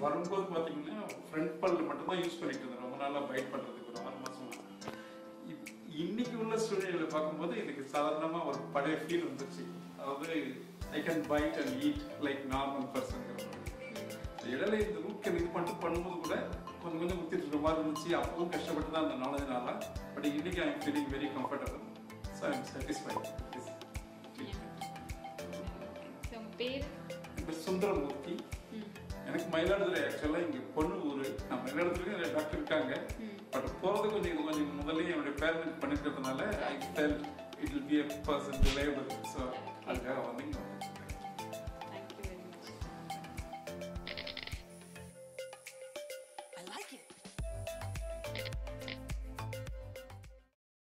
வரும்போது பார்த்தீங்கன்னா ஃப்ரண்ட் பல்ல மட்டும் தான் யூஸ் பண்ணிட்டு இருந்தேன் ரொம்ப நாளாக பைட் பண்ணுறதுக்கு ஒரு ஆறு மாசமா இப்- இன்னைக்கு உள்ள சூழ்நிலையில பார்க்கும்போது எனக்கு சாதாரணமா ஒரு பழைய ஃபீல் வந்துச்சு அதாவது I can bite and eat like normal person இடையில இந்த ரூட் இது பண்ணிட்டு பண்ணும்போது கூட கொஞ்சம் கொஞ்சம் குத்திட்டு இருக்க மாதிரி இருந்துச்சு அப்பவும் கஷ்டப்பட்டு தான் அந்த நாலேஜ் நாளா பட் இன்னைக்கு I am feeling very comfortable so I am satisfied so உங்கள் பேர் இப்போ சுந்தரமூர்த்தி எனக்கு மயிலாடுதுறை ஆக்சுவலாக இங்கே பொண்ணு ஊர் நான் மயிலாடுதுறையும் டாக்டர் இருக்காங்க பட் போகிறது கொஞ்சம் இது கொஞ்சம் முதல்லயே என்னுடைய பேரண்ட் பண்ணிக்கிறதுனால I felt it will be a person reliable so அதுக்காக வந்து இங்கே வந்தேன்